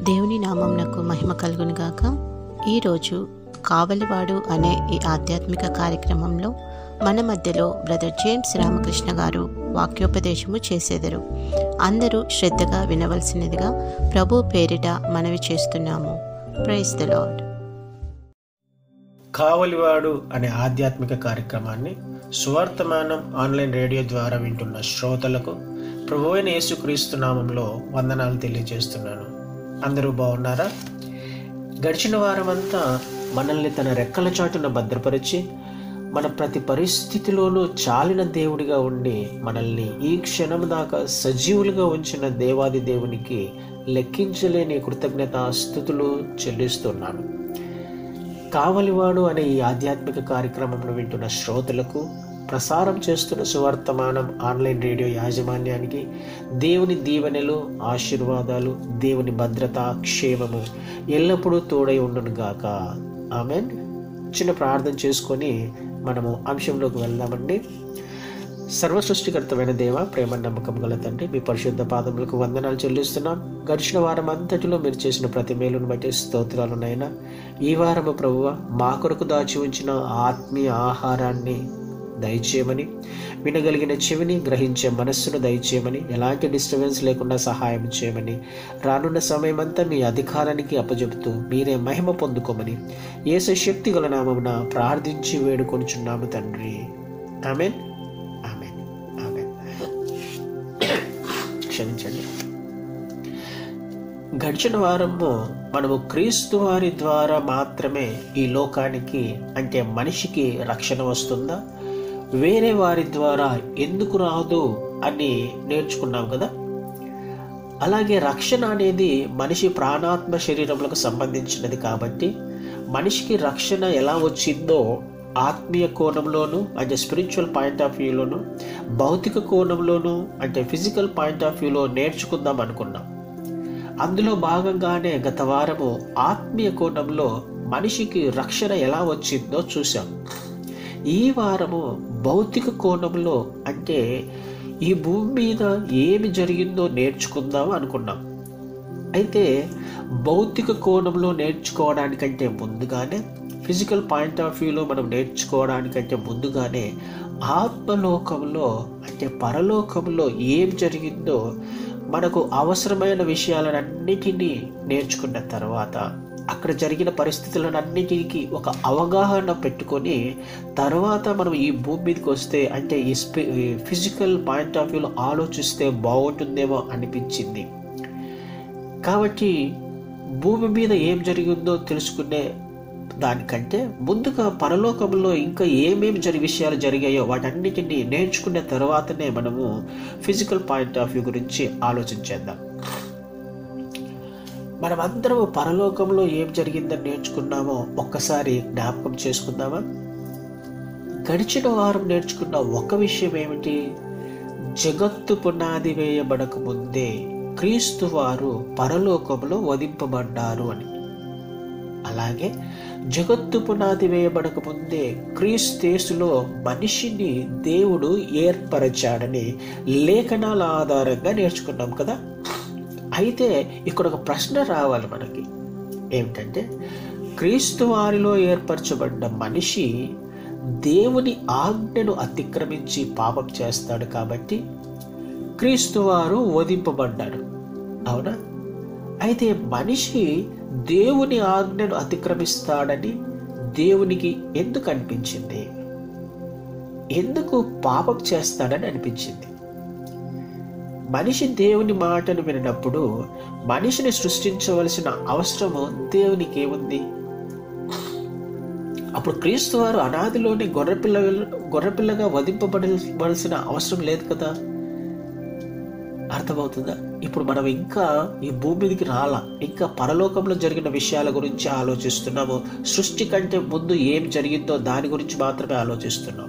దేవుని నామంనకు మహిమ కలుగునుగాక ఈరోజు కావలివాడు అనే ఈ ఆధ్యాత్మిక కార్యక్రమంలో మన మధ్యలో బ్రదర్ జేమ్స్ రామకృష్ణ గారు వాక్యోపదేశము చేసేదరు అందరూ శ్రద్ధగా వినవలసినదిగా ప్రభు పేరిట మనవి చేస్తున్నాము ప్రైజ్ ద లార్డ్ కావలివాడు అనే ఆధ్యాత్మిక కార్యక్రమాన్ని సువార్తమానం ఆన్లైన్ రేడియో ద్వారా వింటున్న శ్రోతలకు ప్రభు అయిన యేసుక్రీస్తు నామంలో వందనాలు తెలియజేస్తున్నాను అందరూ బాగున్నారా గడిచిన వారమంతా మనల్ని తన రెక్కల చాటున భద్రపరిచి మన ప్రతి పరిస్థితిలోనూ చాలిన దేవుడిగా ఉండి మనల్ని ఈ క్షణం దాకా సజీవులుగా ఉంచిన దేవాది దేవునికి లెక్కించలేని కృతజ్ఞత స్థుతులు చెల్లిస్తున్నాను కావలివాడు అనే ఈ ఆధ్యాత్మిక కార్యక్రమంలో వింటున్న శ్రోతలకు ప్రసారం చేస్తున్న సువర్తమానం ఆన్లైన్ రేడియో యాజమాన్యానికి దేవుని దీవెనలు ఆశీర్వాదాలు దేవుని భద్రత క్షేమము ఎల్లప్పుడూ తోడై ఉండును గాక ఆమెన్ చిన్న ప్రార్థన చేసుకొని మనము అంశంలోకి వెళ్దామండి సర్వ సృష్టికర్తమైన దేవ ప్రేమ నమ్మకం గల తండ్రి మీ పరిశుద్ధ పాదములకు వందనాలు చెల్లిస్తున్నాం గడిచిన వారం అంతటిలో మీరు చేసిన ప్రతి మేలును బట్టి స్తోత్రాలునైనా ఈ వారము ప్రభువ మా కొరకు దాచి ఉంచిన ఆత్మీయ ఆహారాన్ని దయచేయమని వినగలిగిన చెవిని గ్రహించే మనస్సును దయచేయమని ఎలాంటి డిస్టర్బెన్స్ లేకుండా సహాయం చేయమని రానున్న సమయమంతా మీ అధికారానికి అప్పజెపుతూ మీరే మహిమ పొందుకోమని ఏసు శక్తి గల నామమున ప్రార్థించి వేడుకొనుచున్నాము తండ్రి ఆమెన్ ఆమెన్ ఆమెన్ క్షమించండి గడిచిన వారము మనము క్రీస్తు వారి ద్వారా మాత్రమే ఈ లోకానికి అంటే మనిషికి రక్షణ వస్తుందా వేరే వారి ద్వారా ఎందుకు రాదు అని నేర్చుకున్నాం కదా అలాగే రక్షణ అనేది మనిషి ప్రాణాత్మ శరీరములకు సంబంధించినది కాబట్టి మనిషికి రక్షణ ఎలా వచ్చిందో ఆత్మీయ కోణంలోను అంటే స్పిరిచువల్ పాయింట్ ఆఫ్ వ్యూలోను భౌతిక కోణంలోను అంటే ఫిజికల్ పాయింట్ ఆఫ్ వ్యూలో నేర్చుకుందాం అనుకున్నాం అందులో భాగంగానే గత వారము ఆత్మీయ కోణంలో మనిషికి రక్షణ ఎలా వచ్చిందో చూసాం ఈ వారము భౌతిక కోణంలో అంటే ఈ భూమి మీద ఏమి జరిగిందో నేర్చుకుందాం అనుకున్నాం అయితే భౌతిక కోణంలో నేర్చుకోవడానికంటే ముందుగానే ఫిజికల్ పాయింట్ ఆఫ్ వ్యూలో మనం నేర్చుకోవడానికంటే ముందుగానే ఆత్మలోకంలో అంటే పరలోకంలో ఏం జరిగిందో మనకు అవసరమైన విషయాలన్నిటినీ నేర్చుకున్న తర్వాత అక్కడ జరిగిన పరిస్థితులన్నిటికీ ఒక అవగాహన పెట్టుకొని తర్వాత మనం ఈ భూమి మీదకి వస్తే అంటే ఈ స్పి ఫిజికల్ పాయింట్ ఆఫ్ వ్యూలో ఆలోచిస్తే బాగుంటుందేమో అనిపించింది కాబట్టి భూమి మీద ఏం జరిగిందో తెలుసుకునే దానికంటే ముందుగా పరలోకంలో ఇంకా ఏమేమి జరి విషయాలు జరిగాయో వాటన్నిటిని నేర్చుకున్న తర్వాతనే మనము ఫిజికల్ పాయింట్ ఆఫ్ వ్యూ గురించి ఆలోచించేద్దాం మనమందరం పరలోకంలో ఏం జరిగిందని నేర్చుకున్నామో ఒక్కసారి జ్ఞాపకం చేసుకుందామా గడిచిన వారం నేర్చుకున్న ఒక విషయం ఏమిటి జగత్తు పునాది వేయబడక ముందే క్రీస్తు వారు పరలోకంలో వధింపబడ్డారు అని అలాగే జగత్తు పునాది వేయబడక ముందే క్రీస్తేసులో మనిషిని దేవుడు ఏర్పరచాడని లేఖనాల ఆధారంగా నేర్చుకున్నాం కదా అయితే ఇక్కడ ఒక ప్రశ్న రావాలి మనకి ఏమిటంటే క్రీస్తు వారిలో ఏర్పరచబడ్డ మనిషి దేవుని ఆజ్ఞను అతిక్రమించి పాపం చేస్తాడు కాబట్టి క్రీస్తు వారు వధింపబడ్డాడు అవునా అయితే మనిషి దేవుని ఆజ్ఞను అతిక్రమిస్తాడని దేవునికి ఎందుకు అనిపించింది ఎందుకు పాపం చేస్తాడని అనిపించింది మనిషి దేవుని మాటను వినప్పుడు మనిషిని సృష్టించవలసిన అవసరము దేవునికి ఏముంది అప్పుడు క్రీస్తు వారు అనాదిలోని గొర్రెపిల్ల గొర్రెపిల్లగా వధింపబడవలసిన అవసరం లేదు కదా అర్థమవుతుందా ఇప్పుడు మనం ఇంకా ఈ భూమి మీదకి రాలా ఇంకా పరలోకంలో జరిగిన విషయాల గురించి ఆలోచిస్తున్నాము సృష్టి కంటే ముందు ఏం జరిగిందో దాని గురించి మాత్రమే ఆలోచిస్తున్నాం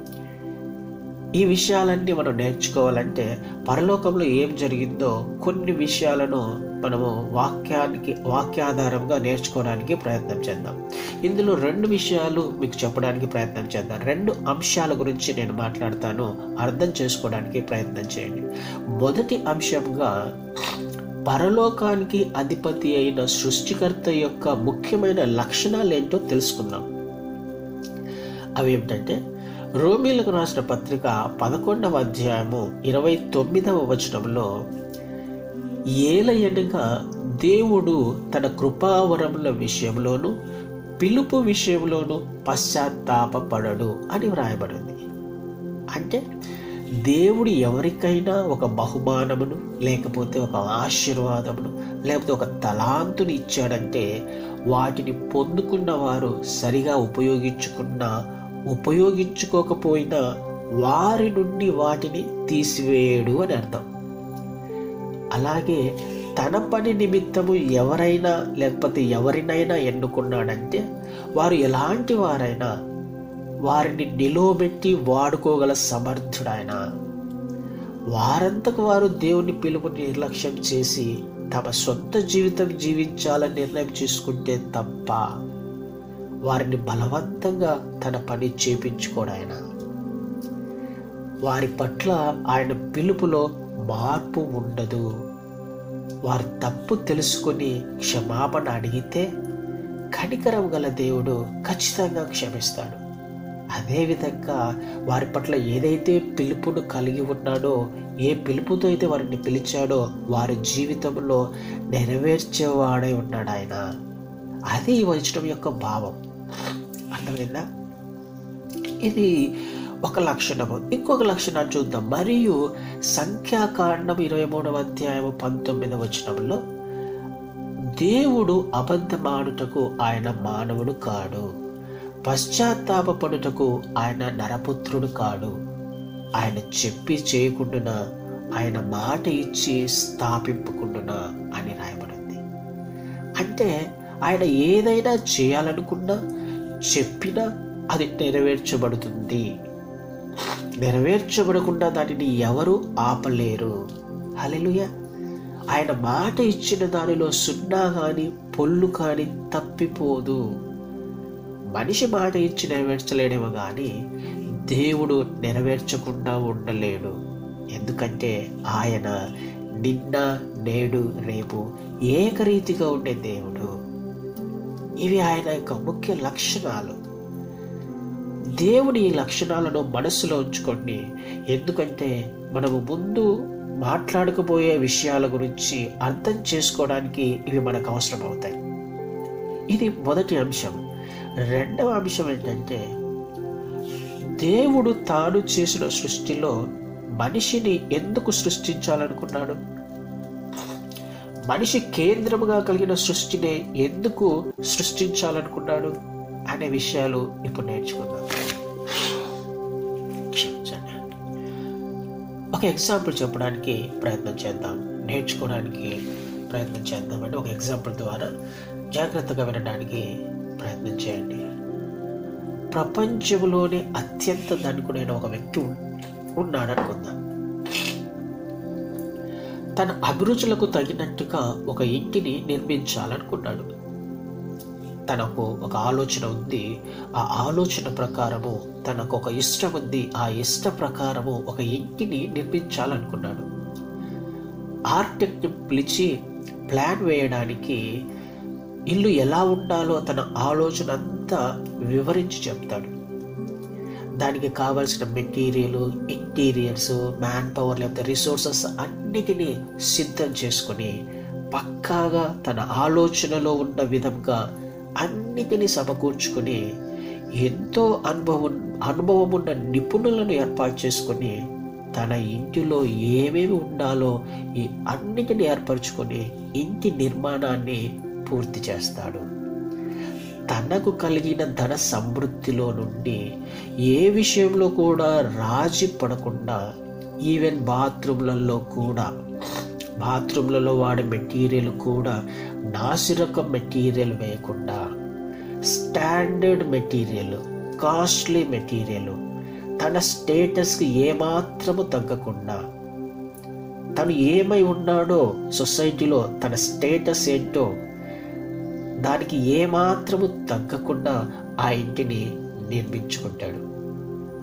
ఈ విషయాలన్నీ మనం నేర్చుకోవాలంటే పరలోకంలో ఏం జరిగిందో కొన్ని విషయాలను మనము వాక్యానికి వాక్యాధారంగా నేర్చుకోవడానికి ప్రయత్నం చేద్దాం ఇందులో రెండు విషయాలు మీకు చెప్పడానికి ప్రయత్నం చేద్దాం రెండు అంశాల గురించి నేను మాట్లాడతాను అర్థం చేసుకోవడానికి ప్రయత్నం చేయండి మొదటి అంశంగా పరలోకానికి అధిపతి అయిన సృష్టికర్త యొక్క ముఖ్యమైన లక్షణాలు ఏంటో తెలుసుకుందాం అవి ఏమిటంటే రోమిలకు రాసిన పత్రిక పదకొండవ అధ్యాయము ఇరవై తొమ్మిదవ వచనంలో ఏలయనగా దేవుడు తన కృపావరముల విషయంలోను పిలుపు విషయంలోను పశ్చాత్తాపపడడు అని వ్రాయబడింది అంటే దేవుడు ఎవరికైనా ఒక బహుమానమును లేకపోతే ఒక ఆశీర్వాదమును లేకపోతే ఒక తలాంతుని ఇచ్చాడంటే వాటిని పొందుకున్న వారు సరిగా ఉపయోగించుకున్నా ఉపయోగించుకోకపోయినా వారి నుండి వాటిని తీసివేయడు అని అర్థం అలాగే తన పని నిమిత్తము ఎవరైనా లేకపోతే ఎవరినైనా ఎన్నుకున్నాడంటే వారు ఎలాంటి వారైనా వారిని నిలువబెట్టి వాడుకోగల సమర్థుడాయన వారంతకు వారు దేవుని పిలుపు నిర్లక్ష్యం చేసి తమ సొంత జీవితం జీవించాలని నిర్ణయం చేసుకుంటే తప్ప వారిని బలవంతంగా తన పని చేపించుకోడాయన వారి పట్ల ఆయన పిలుపులో మార్పు ఉండదు వారు తప్పు తెలుసుకొని క్షమాపణ అడిగితే కనికరం గల దేవుడు ఖచ్చితంగా క్షమిస్తాడు అదేవిధంగా వారి పట్ల ఏదైతే పిలుపును కలిగి ఉన్నాడో ఏ పిలుపుతో అయితే వారిని పిలిచాడో వారి జీవితంలో నెరవేర్చేవాడై ఉన్నాడు ఆయన అది ఈ వచనం యొక్క భావం అర్థమైందా ఇది ఒక లక్షణము ఇంకొక లక్షణాన్ని చూద్దాం మరియు సంఖ్యాకాండం ఇరవై మూడవ అధ్యాయము పంతొమ్మిదవ వచనంలో దేవుడు అబద్ధమాడుటకు ఆయన మానవుడు కాడు పశ్చాత్తాపడుటకు ఆయన నరపుత్రుడు కాడు ఆయన చెప్పి చేయకుండా ఆయన మాట ఇచ్చి స్థాపింపకుండా అని రాయబడింది అంటే ఆయన ఏదైనా చేయాలనుకున్నా చెప్పినా అది నెరవేర్చబడుతుంది నెరవేర్చబడకుండా దానిని ఎవరు ఆపలేరు హలెలుయ ఆయన మాట ఇచ్చిన దానిలో సున్నా కానీ పొల్లు కానీ తప్పిపోదు మనిషి మాట ఇచ్చి నెరవేర్చలేడేమో కానీ దేవుడు నెరవేర్చకుండా ఉండలేడు ఎందుకంటే ఆయన నిన్న నేడు రేపు ఏకరీతిగా ఉండే దేవుడు ఇవి ఆయన యొక్క ముఖ్య లక్షణాలు దేవుని ఈ లక్షణాలను మనసులో ఉంచుకోండి ఎందుకంటే మనము ముందు మాట్లాడకపోయే విషయాల గురించి అర్థం చేసుకోవడానికి ఇవి మనకు అవసరం అవుతాయి ఇది మొదటి అంశం రెండవ అంశం ఏంటంటే దేవుడు తాను చేసిన సృష్టిలో మనిషిని ఎందుకు సృష్టించాలనుకున్నాడు మనిషి కేంద్రముగా కలిగిన సృష్టిని ఎందుకు సృష్టించాలనుకున్నాడు అనే విషయాలు ఇప్పుడు నేర్చుకుందాం క్షమించండి ఒక ఎగ్జాంపుల్ చెప్పడానికి ప్రయత్నం చేద్దాం నేర్చుకోవడానికి ప్రయత్నం చేద్దాం అంటే ఒక ఎగ్జాంపుల్ ద్వారా జాగ్రత్తగా వినడానికి ప్రయత్నం చేయండి ప్రపంచంలోనే అత్యంత ధనికుడైన ఒక వ్యక్తి ఉన్- ఉన్నాడు అనుకుందాం తన అభిరుచులకు తగినట్టుగా ఒక ఇంటిని నిర్మించాలనుకున్నాడు తనకు ఒక ఆలోచన ఉంది ఆ ఆలోచన ప్రకారము తనకు ఒక ఇష్టం ఉంది ఆ ఇష్ట ప్రకారము ఒక ఇంటిని నిర్మించాలనుకున్నాడు ఆర్కిటెక్ట్ పిలిచి ప్లాన్ వేయడానికి ఇల్లు ఎలా ఉండాలో తన ఆలోచన అంతా వివరించి చెప్తాడు దానికి కావలసిన మెటీరియల్ ఇంటీరియర్స్ మ్యాన్ పవర్ లేకపోతే రిసోర్సెస్ అన్నిటినీ సిద్ధం చేసుకొని పక్కాగా తన ఆలోచనలో ఉన్న విధంగా అన్నిటినీ సమకూర్చుకొని ఎంతో అనుభవం అనుభవం ఉన్న నిపుణులను ఏర్పాటు చేసుకొని తన ఇంటిలో ఏమేమి ఉండాలో ఈ అన్నిటిని ఏర్పరచుకొని ఇంటి నిర్మాణాన్ని పూర్తి చేస్తాడు తనకు కలిగిన ధన సమృద్ధిలో నుండి ఏ విషయంలో కూడా రాజీ పడకుండా ఈవెన్ బాత్రూమ్లలో కూడా బాత్రూమ్లలో వాడే మెటీరియల్ కూడా నాసిరకం మెటీరియల్ వేయకుండా స్టాండర్డ్ మెటీరియల్ కాస్ట్లీ మెటీరియల్ తన స్టేటస్కి ఏమాత్రము తగ్గకుండా తను ఏమై ఉన్నాడో సొసైటీలో తన స్టేటస్ ఏంటో దానికి ఏమాత్రము తగ్గకుండా ఆ ఇంటిని నిర్మించుకుంటాడు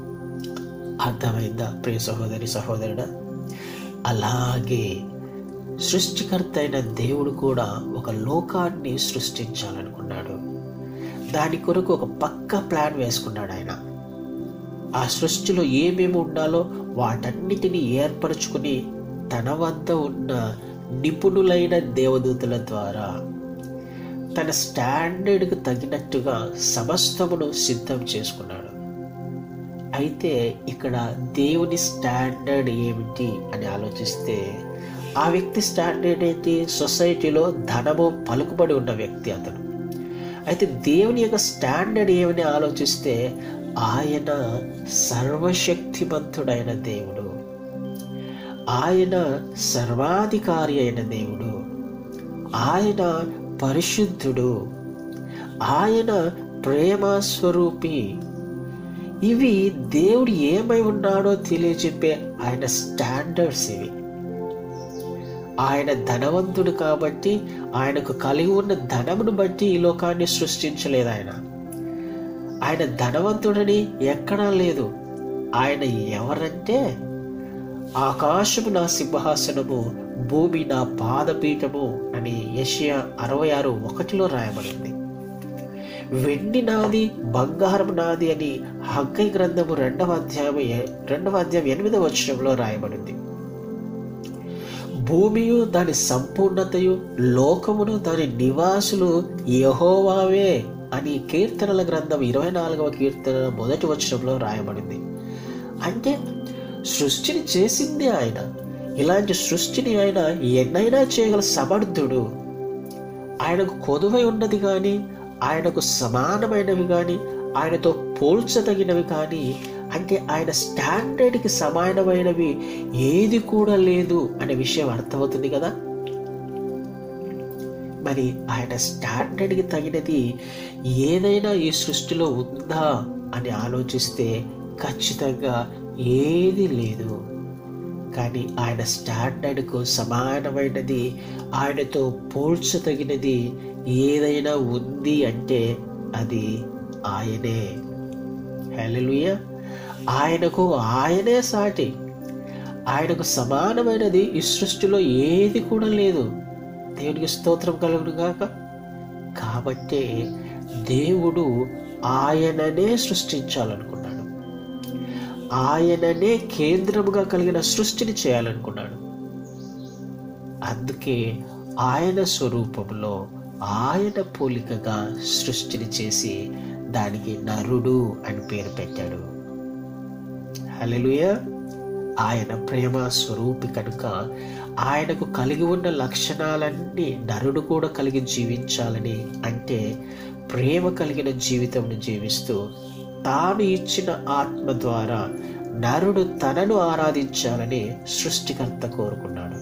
అర్థమైందా ప్రియ సహోదరి సహోదరుడా అలాగే సృష్టికర్త అయిన దేవుడు కూడా ఒక లోకాన్ని సృష్టించాలనుకున్నాడు దాని కొరకు ఒక పక్క ప్లాన్ వేసుకున్నాడు ఆయన ఆ సృష్టిలో ఏమేమి ఉండాలో వాటన్నిటిని ఏర్పరచుకుని తన వద్ద ఉన్న నిపుణులైన దేవదూతల ద్వారా తన స్టాండర్డ్కు తగినట్టుగా సమస్తమును సిద్ధం చేసుకున్నాడు అయితే ఇక్కడ దేవుని స్టాండర్డ్ ఏమిటి అని ఆలోచిస్తే ఆ వ్యక్తి స్టాండర్డ్ ఏంటి సొసైటీలో ధనము పలుకుబడి ఉన్న వ్యక్తి అతను అయితే దేవుని యొక్క స్టాండర్డ్ ఏమని ఆలోచిస్తే ఆయన సర్వశక్తిమంతుడైన దేవుడు ఆయన సర్వాధికారి అయిన దేవుడు ఆయన పరిశుద్ధుడు ఆయన ప్రేమ స్వరూపి ఇవి దేవుడు ఏమై ఉన్నాడో తెలియచెప్పే ఆయన స్టాండర్డ్స్ ఇవి ఆయన ధనవంతుడు కాబట్టి ఆయనకు కలిగి ఉన్న ధనమును బట్టి ఈ లోకాన్ని సృష్టించలేదు ఆయన ఆయన ధనవంతుడని ఎక్కడా లేదు ఆయన ఎవరంటే ఆకాశము నా సింహాసనము భూమి నా పాదపీఠము అని యషియా అరవై ఆరు ఒకటిలో రాయబడింది వెండి నాది బంగారం నాది అని హగ్గై గ్రంథము రెండవ అధ్యాయం రెండవ అధ్యాయం ఎనిమిదవ వచనంలో రాయబడింది భూమియు దాని సంపూర్ణతయు లోకమును దాని నివాసులు యహోవావే అని కీర్తనల గ్రంథం ఇరవై నాలుగవ కీర్తన మొదటి వచనంలో రాయబడింది అంటే సృష్టిని చేసింది ఆయన ఇలాంటి సృష్టిని ఆయన ఎన్నైనా చేయగల సమర్థుడు ఆయనకు కొదువై ఉన్నది కానీ ఆయనకు సమానమైనవి కానీ ఆయనతో పోల్చదగినవి కానీ అంటే ఆయన స్టాండర్డ్కి సమానమైనవి ఏది కూడా లేదు అనే విషయం అర్థమవుతుంది కదా మరి ఆయన స్టాండర్డ్కి తగినది ఏదైనా ఈ సృష్టిలో ఉందా అని ఆలోచిస్తే ఖచ్చితంగా ఏది లేదు కానీ ఆయన స్టాండర్డ్కు సమానమైనది ఆయనతో పోల్చదగినది ఏదైనా ఉంది అంటే అది ఆయనే హెలలుయ ఆయనకు ఆయనే సాటి ఆయనకు సమానమైనది ఈ సృష్టిలో ఏది కూడా లేదు దేవుడికి స్తోత్రం కలుగును గాక కాబట్టే దేవుడు ఆయననే సృష్టించాలనుకున్నాడు ఆయననే కేంద్రముగా కలిగిన సృష్టిని చేయాలనుకున్నాడు అందుకే ఆయన స్వరూపంలో ఆయన పోలికగా సృష్టిని చేసి దానికి నరుడు అని పేరు పెట్టాడు హలెలుయ ఆయన ప్రేమ స్వరూపి కనుక ఆయనకు కలిగి ఉన్న లక్షణాలన్నీ నరుడు కూడా కలిగి జీవించాలని అంటే ప్రేమ కలిగిన జీవితం జీవిస్తూ తాను ఇచ్చిన ఆత్మ ద్వారా నరుడు తనను ఆరాధించాలని సృష్టికర్త కోరుకున్నాడు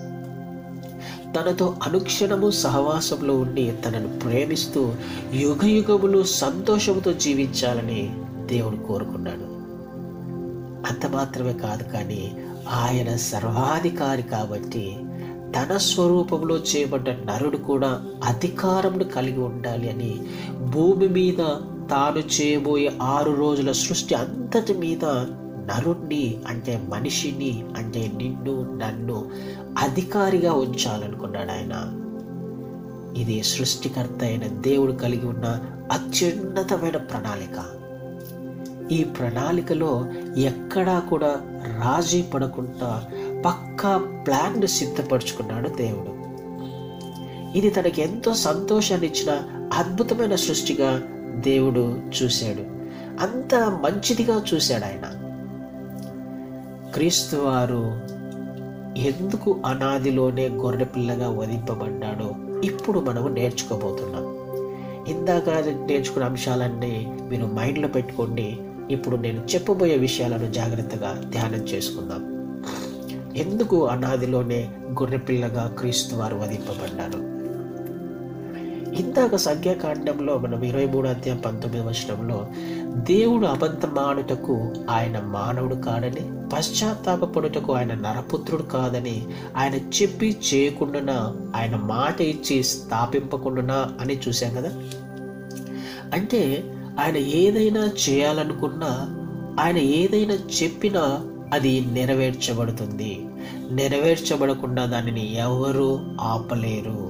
తనతో అనుక్షణము సహవాసంలో ఉండి తనను ప్రేమిస్తూ యుగ యుగములు సంతోషముతో జీవించాలని దేవుడు కోరుకున్నాడు అంత మాత్రమే కాదు కానీ ఆయన సర్వాధికారి కాబట్టి తన స్వరూపంలో చేయబడ్డ నరుడు కూడా అధికారమును కలిగి ఉండాలి అని భూమి మీద తాను చేయబోయే ఆరు రోజుల సృష్టి అంతటి మీద నరుణ్ణి అంటే మనిషిని అంటే నిన్ను నన్ను అధికారిగా ఉంచాలనుకున్నాడు ఆయన ఇది సృష్టికర్త అయిన దేవుడు కలిగి ఉన్న అత్యున్నతమైన ప్రణాళిక ఈ ప్రణాళికలో ఎక్కడా కూడా రాజీ పడకుండా పక్కా ప్లాన్ను సిద్ధపరచుకున్నాడు దేవుడు ఇది తనకి ఎంతో సంతోషాన్ని ఇచ్చిన అద్భుతమైన సృష్టిగా దేవుడు చూశాడు అంత మంచిదిగా చూశాడు ఆయన క్రీస్తు వారు ఎందుకు అనాదిలోనే గొర్రె పిల్లగా వధింపబడ్డాడో ఇప్పుడు మనము నేర్చుకోబోతున్నాం ఇందాక నేర్చుకున్న అంశాలన్నీ మీరు మైండ్లో పెట్టుకోండి ఇప్పుడు నేను చెప్పబోయే విషయాలను జాగ్రత్తగా ధ్యానం చేసుకుందాం ఎందుకు అనాదిలోనే గొర్రెపిల్లగా క్రీస్తు వారు వధింపబడ్డారు ఇందాక సంఖ్యాకాండంలో మనం ఇరవై మూడు అధ్యాయం పంతొమ్మిది వచనంలో దేవుడు అబద్ధమాడుటకు ఆయన మానవుడు కాడని పశ్చాత్తాపడుటకు ఆయన నరపుత్రుడు కాదని ఆయన చెప్పి చేయకుండా ఆయన మాట ఇచ్చి స్థాపింపకుండా అని చూసాం కదా అంటే ఆయన ఏదైనా చేయాలనుకున్నా ఆయన ఏదైనా చెప్పినా అది నెరవేర్చబడుతుంది నెరవేర్చబడకుండా దానిని ఎవరు ఆపలేరు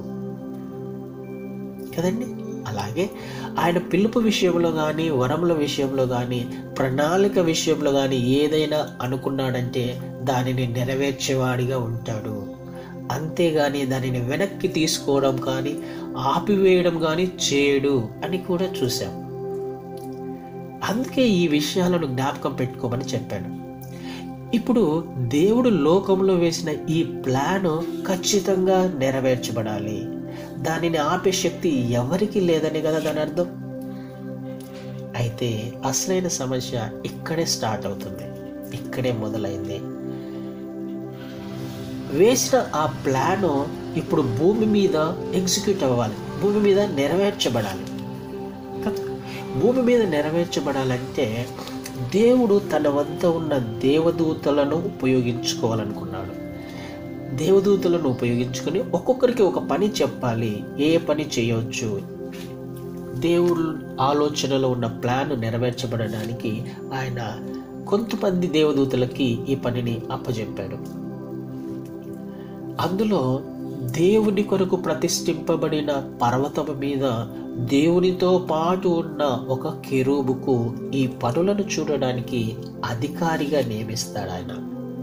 కదండి అలాగే ఆయన పిలుపు విషయంలో కానీ వరముల విషయంలో కానీ ప్రణాళిక విషయంలో కానీ ఏదైనా అనుకున్నాడంటే దానిని నెరవేర్చేవాడిగా ఉంటాడు అంతేగాని దానిని వెనక్కి తీసుకోవడం కానీ ఆపివేయడం కానీ చేయడు అని కూడా చూసాం అందుకే ఈ విషయాలను జ్ఞాపకం పెట్టుకోమని చెప్పాను ఇప్పుడు దేవుడు లోకంలో వేసిన ఈ ప్లాన్ ఖచ్చితంగా నెరవేర్చబడాలి దానిని ఆపే శక్తి ఎవరికి లేదని కదా దాని అర్థం అయితే అసలైన సమస్య ఇక్కడే స్టార్ట్ అవుతుంది ఇక్కడే మొదలైంది వేసిన ఆ ప్లాన్ ఇప్పుడు భూమి మీద ఎగ్జిక్యూట్ అవ్వాలి భూమి మీద నెరవేర్చబడాలి కదా? భూమి మీద నెరవేర్చబడాలంటే దేవుడు తన వద్ద ఉన్న దేవదూతలను ఉపయోగించుకోవాలనుకున్నాడు దేవదూతలను ఉపయోగించుకొని ఒక్కొక్కరికి ఒక పని చెప్పాలి ఏ పని చేయవచ్చు దేవుడు ఆలోచనలో ఉన్న ప్లాన్ నెరవేర్చబడడానికి ఆయన కొంతమంది దేవదూతలకి ఈ పనిని అప్పచెప్పాడు అందులో దేవుని కొరకు ప్రతిష్ఠింపబడిన పర్వతము మీద దేవునితో పాటు ఉన్న ఒక కెరూబుకు ఈ పనులను చూడడానికి అధికారిగా నియమిస్తాడు ఆయన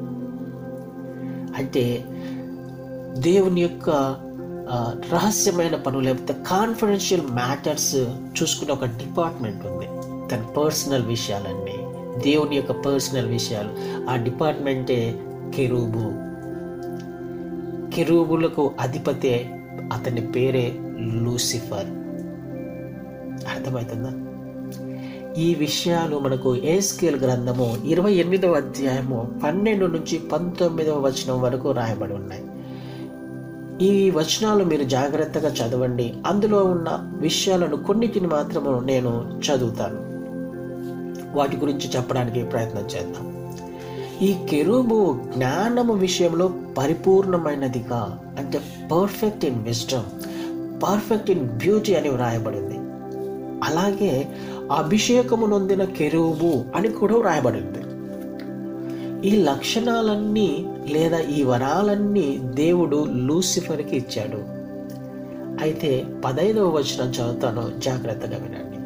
అంటే దేవుని యొక్క ఆ, రహస్యమైన పనులు లేకపోతే కాన్ఫిడెన్షియల్ మ్యాటర్స్ చూసుకునే ఒక డిపార్ట్మెంట్ ఉంది తన పర్సనల్ విషయాలన్నీ దేవుని యొక్క పర్సనల్ విషయాలు ఆ డిపార్ట్మెంటే కెరూబు కెరూబులకు అధిపతే అతని పేరే లూసిఫర్ అర్థమవుతుందా ఈ విషయాలు మనకు ఏస్కేల్ గ్రంథము ఇరవై ఎనిమిదవ అధ్యాయము పన్నెండు నుంచి పంతొమ్మిదవ వచనం వరకు రాయబడి ఉన్నాయి ఈ వచనాలు మీరు జాగ్రత్తగా చదవండి అందులో ఉన్న విషయాలను కొన్నిటిని మాత్రము నేను చదువుతాను వాటి గురించి చెప్పడానికి ప్రయత్నం చేద్దాం ఈ కెరూబు జ్ఞానము విషయంలో పరిపూర్ణమైనదిగా అంటే perfect in wisdom perfect in beauty అని వ్రాయబడింది అలాగే అభిషేకము నొందిన కెరూబు అని కూడా వ్రాయబడింది ఈ లక్షణాలన్నీ లేదా ఈ వరాలన్నీ దేవుడు లూసిఫర్కి ఇచ్చాడు అయితే పదైదవ వచనం చదువుతాను జాగ్రత్తగా వినండి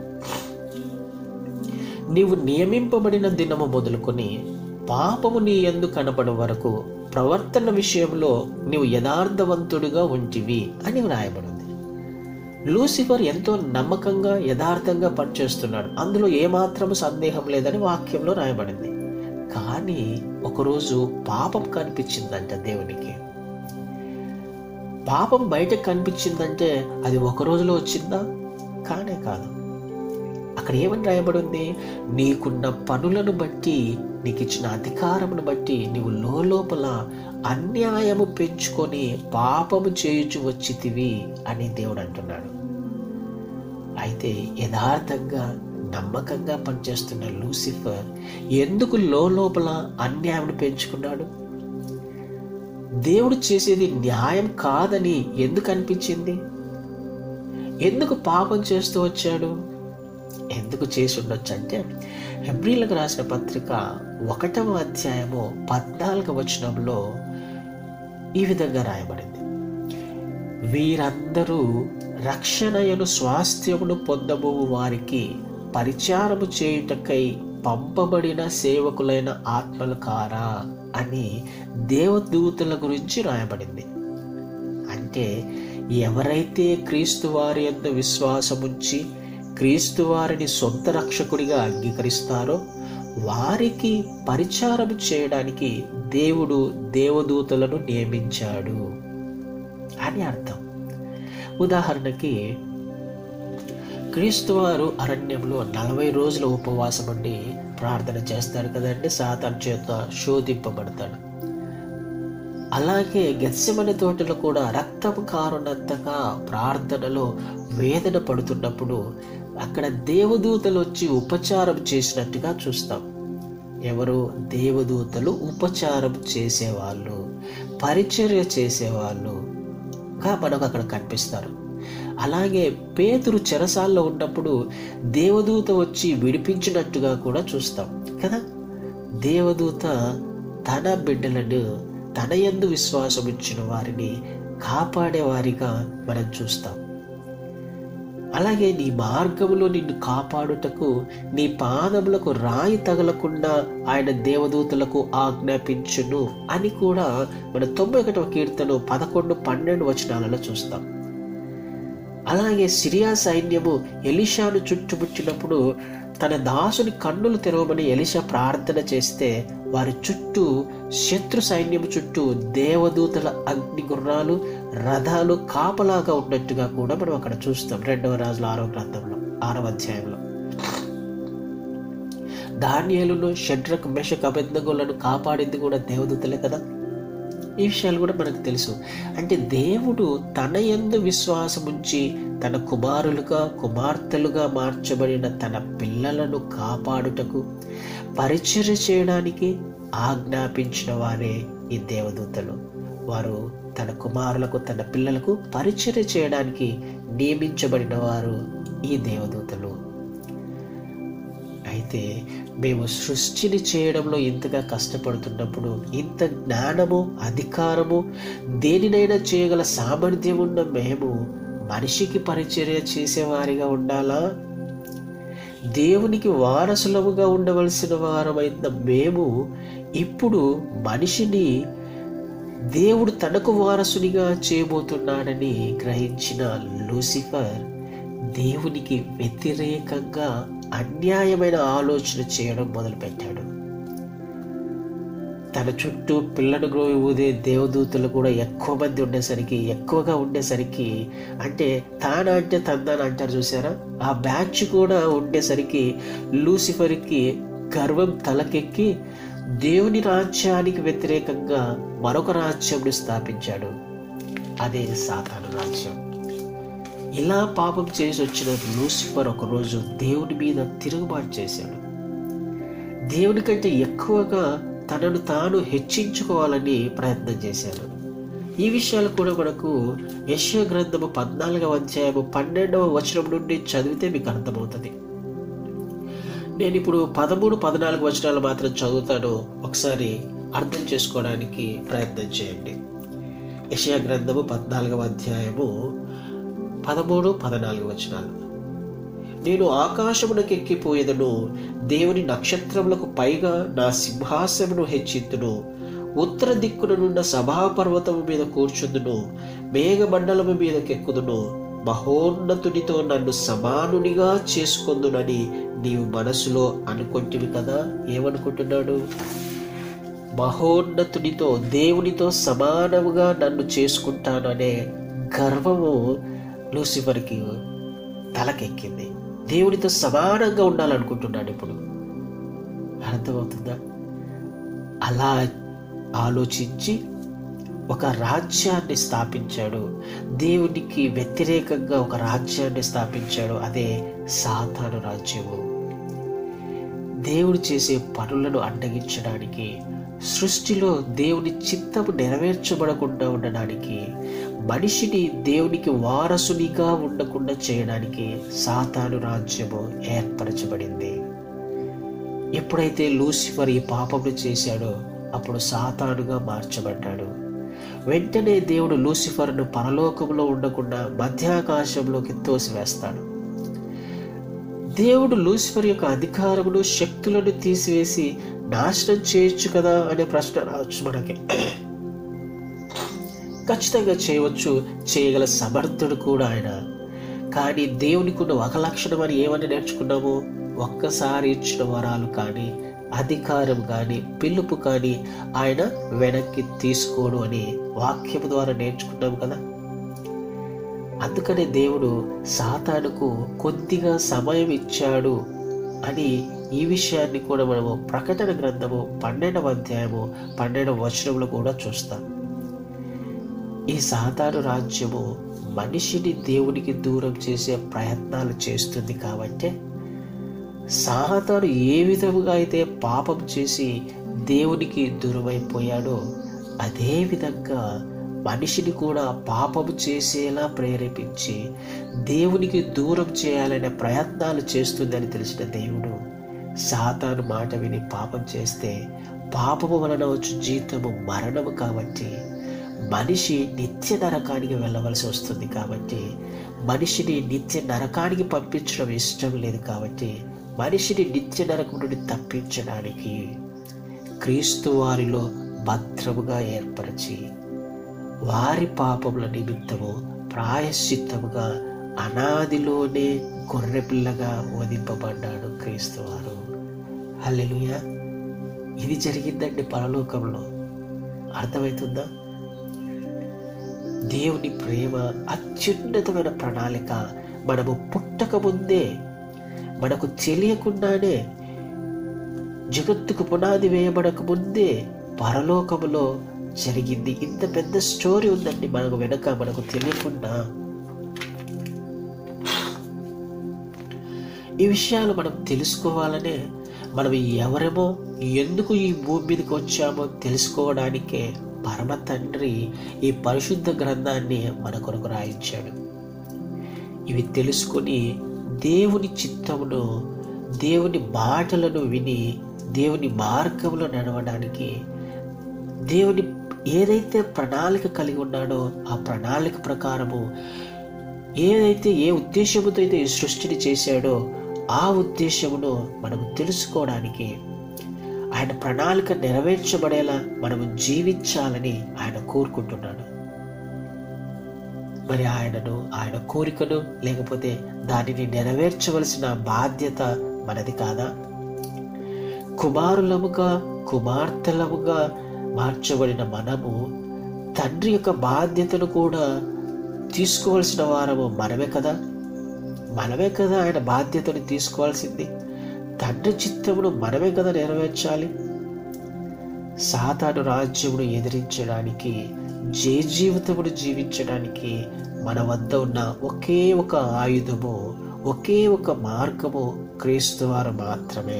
నీవు నియమింపబడిన దినము మొదలుకొని పాపము నీ ఎందు కనపడే వరకు ప్రవర్తన విషయంలో నీవు యథార్థవంతుడిగా ఉంటివి అని వ్రాయబడింది లూసిఫర్ ఎంతో నమ్మకంగా యథార్థంగా పనిచేస్తున్నాడు అందులో ఏమాత్రము సందేహం లేదని వాక్యంలో రాయబడింది కానీ ఒకరోజు పాపం కనిపించిందంట దేవునికి పాపం బయటకు కనిపించిందంటే అది ఒక రోజులో వచ్చిందా కానే కాదు అక్కడ ఏమని రాయబడింది నీకున్న పనులను బట్టి నీకు ఇచ్చిన అధికారమును బట్టి నీవు లోపల అన్యాయము పెంచుకొని పాపము చేయుచు వచ్చితివి అని దేవుడు అంటున్నాడు అయితే యథార్థంగా నమ్మకంగా పనిచేస్తున్న లూసిఫర్ ఎందుకు లోపల అన్యాయం పెంచుకున్నాడు దేవుడు చేసేది న్యాయం కాదని ఎందుకు అనిపించింది ఎందుకు పాపం చేస్తూ వచ్చాడు ఎందుకు చేసి ఉండొచ్చు అంటే హెబ్రిలకు రాసిన పత్రిక ఒకటవ అధ్యాయము పద్నాలుగవ వచనంలో ఈ విధంగా రాయబడింది వీరందరూ రక్షణయను స్వాస్థ్యమును పొందబోవు వారికి పరిచారము చేయుటకై పంపబడిన సేవకులైన ఆత్మలు కారా అని దేవదూతల గురించి రాయబడింది అంటే ఎవరైతే క్రీస్తు వారి యొక్క విశ్వాసముంచి క్రీస్తు వారిని సొంత రక్షకుడిగా అంగీకరిస్తారో వారికి పరిచారం చేయడానికి దేవుడు దేవదూతలను నియమించాడు అని అర్థం ఉదాహరణకి క్రీస్తు వారు అరణ్యంలో నలభై రోజుల ఉపవాసం ఉండి ప్రార్థన చేస్తారు కదండి సాతాన్ చేత శోధింపబడతాడు అలాగే గెస్సమని తోటలో కూడా రక్తం కారునంతగా ప్రార్థనలో వేదన పడుతున్నప్పుడు అక్కడ దేవదూతలు వచ్చి ఉపచారం చేసినట్టుగా చూస్తాం ఎవరు దేవదూతలు ఉపచారం చేసేవాళ్ళు పరిచర్య చేసేవాళ్ళు గా మనకు అక్కడ కనిపిస్తారు అలాగే పేతురు చెరసాల్లో ఉన్నప్పుడు దేవదూత వచ్చి విడిపించినట్టుగా కూడా చూస్తాం కదా దేవదూత తన బిడ్డలను తన యందు విశ్వాసం ఇచ్చిన వారిని కాపాడేవారిగా మనం చూస్తాం అలాగే నీ మార్గములో నిన్ను కాపాడుటకు నీ పాదములకు రాయి తగలకుండా ఆయన దేవదూతలకు ఆజ్ఞాపించును అని కూడా మన తొంభై ఒకటవ కీర్తన పదకొండు పన్నెండు వచనాలలో చూస్తాం అలాగే సిరియా సైన్యము ఎలిషాను చుట్టుముట్టినప్పుడు తన దాసుని కన్నులు తెరవమని ఎలిషా ప్రార్థన చేస్తే వారి చుట్టూ శత్రు సైన్యం చుట్టూ దేవదూతల అగ్ని గుర్రాలు రథాలు కాపలాగా ఉన్నట్టుగా కూడా మనం అక్కడ చూస్తాం రెండవ రాజుల ఆరవ గ్రంథంలో ఆరవ అధ్యాయంలో ధాన్యాలను షడ్రక్ మెషక్ అబద్ధగులను కాపాడింది కూడా దేవదూతలే కదా ఈ విషయాలు కూడా మనకు తెలుసు అంటే దేవుడు తన యందు విశ్వాసం ఉంచి తన కుమారులుగా కుమార్తెలుగా మార్చబడిన తన పిల్లలను కాపాడుటకు పరిచర్య చేయడానికి ఆజ్ఞాపించిన వారే ఈ దేవదూతలు వారు తన కుమారులకు తన పిల్లలకు పరిచర్య చేయడానికి నియమించబడిన వారు ఈ దేవదూతలు అయితే మేము సృష్టిని చేయడంలో ఇంతగా కష్టపడుతున్నప్పుడు ఇంత జ్ఞానము అధికారము దేనినైనా చేయగల సామర్థ్యం ఉన్న మేము మనిషికి పరిచర్య చేసేవారిగా ఉండాలా దేవునికి వారసులముగా ఉండవలసిన వారమైన మేము ఇప్పుడు మనిషిని దేవుడు తనకు వారసునిగా చేయబోతున్నాడని గ్రహించిన లూసిఫర్ దేవునికి వ్యతిరేకంగా అన్యాయమైన ఆలోచన చేయడం మొదలుపెట్టాడు తన చుట్టూ పిల్లను గ్రోవి ఊదే దేవదూతలు కూడా ఎక్కువ మంది ఉండేసరికి ఎక్కువగా ఉండేసరికి అంటే తాన అంటే తందాన అంటారు చూసారా ఆ బ్యాచ్ కూడా ఉండేసరికి లూసిఫర్కి గర్వం తలకెక్కి దేవుని రాజ్యానికి వ్యతిరేకంగా మరొక రాజ్యంను స్థాపించాడు అదే సాతాను రాజ్యం ఇలా పాపం చేసి వచ్చిన లూసిఫర్ ఒకరోజు దేవుని మీద తిరుగుబాటు చేశాడు దేవుని కంటే ఎక్కువగా తనను తాను హెచ్చించుకోవాలని ప్రయత్నం చేశాడు ఈ విషయాలు కూడా మనకు యశ్వ గ్రంథము పద్నాలుగవ అధ్యాయము పన్నెండవ వచనం నుండి చదివితే మీకు అర్థమవుతుంది నేను ఇప్పుడు పదమూడు పద్నాలుగు వచనాలు మాత్రం చదువుతాను ఒకసారి అర్థం చేసుకోవడానికి ప్రయత్నం చేయండి యషయా గ్రంథము పద్నాలుగవ అధ్యాయము పదమూడు పద్నాలుగు వచనాలు నేను ఆకాశమునకు ఎక్కిపోయేదను దేవుని నక్షత్రములకు పైగా నా సింహాసమును హెచ్చింతును ఉత్తర దిక్కుననున్న సభాపర్వతము మీద కూర్చుందును మేఘమండలము మీదకెక్కుదును మహోన్నతునితో నన్ను సమానునిగా చేసుకొందునని నీవు మనసులో అనుకుంటివి కదా ఏమనుకుంటున్నాడు మహోన్నతునితో దేవునితో సమానముగా నన్ను చేసుకుంటాను అనే గర్వము లూసిఫర్కి తలకెక్కింది దేవునితో సమానంగా ఉండాలనుకుంటున్నాడు ఇప్పుడు అర్థమవుతుందా అలా ఆలోచించి ఒక రాజ్యాన్ని స్థాపించాడు దేవునికి వ్యతిరేకంగా ఒక రాజ్యాన్ని స్థాపించాడు అదే సాతాను రాజ్యము దేవుడు చేసే పనులను అడ్డగించడానికి సృష్టిలో దేవుని చిత్తము నెరవేర్చబడకుండా ఉండడానికి మనిషిని దేవునికి వారసునిగా ఉండకుండా చేయడానికి సాతాను రాజ్యము ఏర్పరచబడింది ఎప్పుడైతే లూసిఫర్ ఈ పాపమును చేశాడో అప్పుడు సాతానుగా మార్చబడ్డాడు వెంటనే దేవుడు లూసిఫర్ను పరలోకంలో ఉండకుండా మధ్యాకాశంలోకి తోసివేస్తాడు దేవుడు లూసిఫర్ యొక్క అధికారమును శక్తులను తీసివేసి నాశనం చేయొచ్చు కదా అనే ప్రశ్న రావచ్చు మనకి ఖచ్చితంగా చేయవచ్చు చేయగల సమర్థుడు కూడా ఆయన కానీ దేవునికి ఉన్న ఒక లక్షణం అని ఏమని నేర్చుకున్నాము ఒక్కసారి ఇచ్చిన వరాలు కానీ అధికారం కానీ పిలుపు కానీ ఆయన వెనక్కి తీసుకోడు అని వాక్యం ద్వారా నేర్చుకున్నాం కదా అందుకనే దేవుడు సాతానుకు కొద్దిగా సమయం ఇచ్చాడు అని ఈ విషయాన్ని కూడా మనము ప్రకటన గ్రంథము పన్నెండవ అధ్యాయము పన్నెండవ వచనంలో కూడా చూస్తాం ఈ సాతాను రాజ్యము మనిషిని దేవునికి దూరం చేసే ప్రయత్నాలు చేస్తుంది కాబట్టి సాతాను ఏ విధముగా అయితే పాపం చేసి దేవునికి దూరమైపోయాడో అదే విధంగా మనిషిని కూడా పాపము చేసేలా ప్రేరేపించి దేవునికి దూరం చేయాలనే ప్రయత్నాలు చేస్తుందని తెలిసిన దేవుడు సాతాను మాట విని పాపం చేస్తే పాపము వలన వచ్చు జీతము మరణము కాబట్టి మనిషి నిత్య నరకానికి వెళ్ళవలసి వస్తుంది కాబట్టి మనిషిని నిత్య నరకానికి పంపించడం ఇష్టం లేదు కాబట్టి మనిషిని నిత్య నరకం నుండి తప్పించడానికి క్రీస్తు వారిలో భద్రముగా ఏర్పరిచి వారి పాపముల నిమిత్తము ప్రాయశ్చిత్తముగా అనాదిలోనే గొర్రెపిల్లగా వధింపబడ్డాడు క్రీస్తు వారు హల్లెలూయా ఇది జరిగిందండి పరలోకంలో అర్థమవుతుందా దేవుని ప్రేమ అత్యున్నతమైన ప్రణాళిక మనము పుట్టక ముందే మనకు తెలియకుండానే జగత్తుకు పునాది వేయబడక ముందే పరలోకములో జరిగింది ఇంత పెద్ద స్టోరీ ఉందండి మనకు వెనక మనకు తెలియకుండా ఈ విషయాలు మనం తెలుసుకోవాలనే మనం ఎవరేమో ఎందుకు ఈ భూమి మీదకి వచ్చామో తెలుసుకోవడానికే పరమ తండ్రి ఈ పరిశుద్ధ గ్రంథాన్ని మన కొరకు రాయించాడు ఇవి తెలుసుకొని దేవుని చిత్తమును దేవుని మాటలను విని దేవుని మార్గంలో నడవడానికి దేవుని ఏదైతే ప్రణాళిక కలిగి ఉన్నాడో ఆ ప్రణాళిక ప్రకారము ఏదైతే ఏ ఉద్దేశముతో అయితే ఈ సృష్టిని చేశాడో ఆ ఉద్దేశమును మనము తెలుసుకోవడానికి ఆయన ప్రణాళిక నెరవేర్చబడేలా మనము జీవించాలని ఆయన కోరుకుంటున్నాడు మరి ఆయనను ఆయన కోరికను లేకపోతే దానిని నెరవేర్చవలసిన బాధ్యత మనది కాదా కుమారులముగా కుమార్తెలముగా మార్చబడిన మనము తండ్రి యొక్క బాధ్యతను కూడా తీసుకోవలసిన వారము మనమే కదా మనమే కదా ఆయన బాధ్యతను తీసుకోవాల్సింది తండ్రి చిత్తమును మనమే కదా నెరవేర్చాలి సాతాను రాజ్యమును ఎదిరించడానికి జే జీవితమును జీవించడానికి మన వద్ద ఉన్న ఒకే ఒక ఆయుధము ఒకే ఒక మార్గము క్రీస్తు వారు మాత్రమే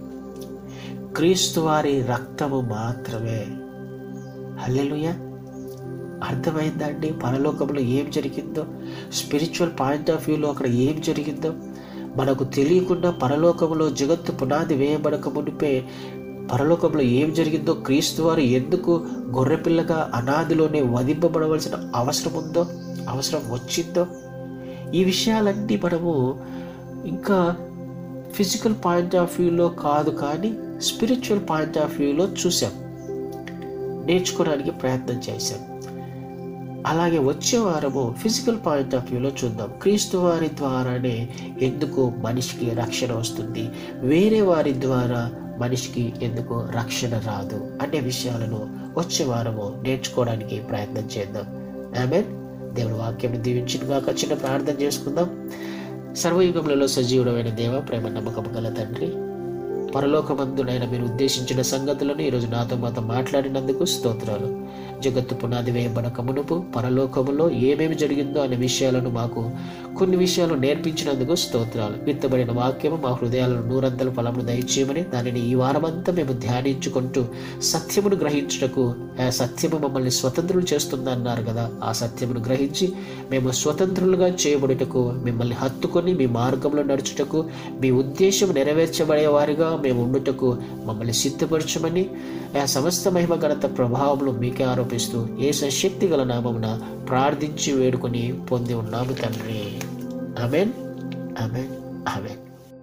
క్రీస్తు వారి రక్తము మాత్రమే హల్లెలూయా అర్థమైందండి పరలోకంలో ఏం జరిగిందో స్పిరిచువల్ పాయింట్ ఆఫ్ వ్యూలో అక్కడ ఏం జరిగిందో మనకు తెలియకుండా పరలోకంలో జగత్తు పునాది వేయబడక మునిపే పరలోకంలో ఏం జరిగిందో క్రీస్తు వారు ఎందుకు గొర్రెపిల్లగా అనాదిలోనే వధింపబడవలసిన అవసరం ఉందో అవసరం వచ్చిందో ఈ విషయాలన్నీ మనము ఇంకా ఫిజికల్ పాయింట్ ఆఫ్ వ్యూలో కాదు కానీ స్పిరిచువల్ పాయింట్ ఆఫ్ వ్యూలో చూసాం నేర్చుకోవడానికి ప్రయత్నం చేశాం అలాగే వచ్చే వారము ఫిజికల్ పాయింట్ ఆఫ్ వ్యూలో చూద్దాం క్రీస్తు వారి ద్వారానే ఎందుకు మనిషికి రక్షణ వస్తుంది వేరే వారి ద్వారా మనిషికి ఎందుకు రక్షణ రాదు అనే విషయాలను వచ్చే వారము నేర్చుకోవడానికి ప్రయత్నం చేద్దాం ఆమె దేవుని వాక్యం దీవించిన కాక చిన్న ప్రార్థన చేసుకుందాం సర్వయుగములలో సజీవుడమైన దేవ ప్రేమ నమ్మకం గల తండ్రి పరలోకమందునైనా మీరు ఉద్దేశించిన సంగతులను ఈరోజు నాతో మాతో మాట్లాడినందుకు స్తోత్రాలు జగత్తు పునాది వేయబడక మునుపు పరలోకములో ఏమేమి జరిగిందో అనే విషయాలను మాకు కొన్ని విషయాలు నేర్పించినందుకు స్తోత్రాలు విత్తబడిన వాక్యము మా హృదయాలను నూరంతల ఫలమును దయచేయమని దానిని ఈ వారమంతా మేము ధ్యానించుకుంటూ సత్యమును గ్రహించుటకు ఆ సత్యము మమ్మల్ని స్వతంత్రులు చేస్తుందన్నారు కదా ఆ సత్యమును గ్రహించి మేము స్వతంత్రులుగా చేయబడుటకు మిమ్మల్ని హత్తుకొని మీ మార్గంలో నడుచుటకు మీ ఉద్దేశం నెరవేర్చబడే వారిగా మేము ఉండుటకు మమ్మల్ని సిద్ధపరచమని ఆ సమస్త మహిమ ఘనత ప్రభావములు మీకే ఆరోపిస్తూ ఏ సశక్తి గల నామమున ప్రార్థించి వేడుకొని పొంది ఉన్నాము తండ్రి అమెన్ అమెన్ అమెన్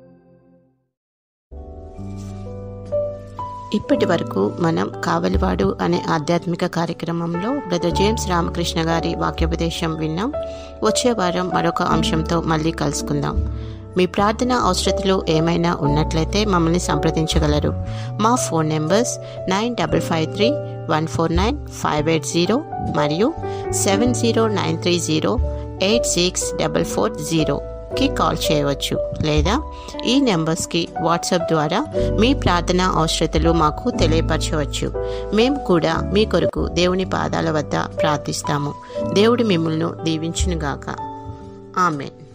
ఇప్పటి వరకు మనం కావలివాడు అనే ఆధ్యాత్మిక కార్యక్రమంలో బ్రదర్ జేమ్స్ రామకృష్ణ గారి వాక్యోపదేశం విన్నాం వచ్చే వారం మరొక అంశంతో మళ్ళీ కలుసుకుందాం మీ ప్రార్థన అవసరతలు ఏమైనా ఉన్నట్లయితే మమ్మల్ని సంప్రదించగలరు మా phone numbers nine double five three one four nine five eight zero మరియు seven zero nine three zero eight six double four జీరోకి కాల్ చేయవచ్చు లేదా ఈ నెంబర్స్కి వాట్సాప్ ద్వారా మీ ప్రార్థన అవసరతలు మాకు తెలియపరచవచ్చు మేము కూడా మీ కొరకు దేవుని పాదాల వద్ద ప్రార్థిస్తాము దేవుడు మిమ్మల్ని దీవించునుగాక ఆమెన్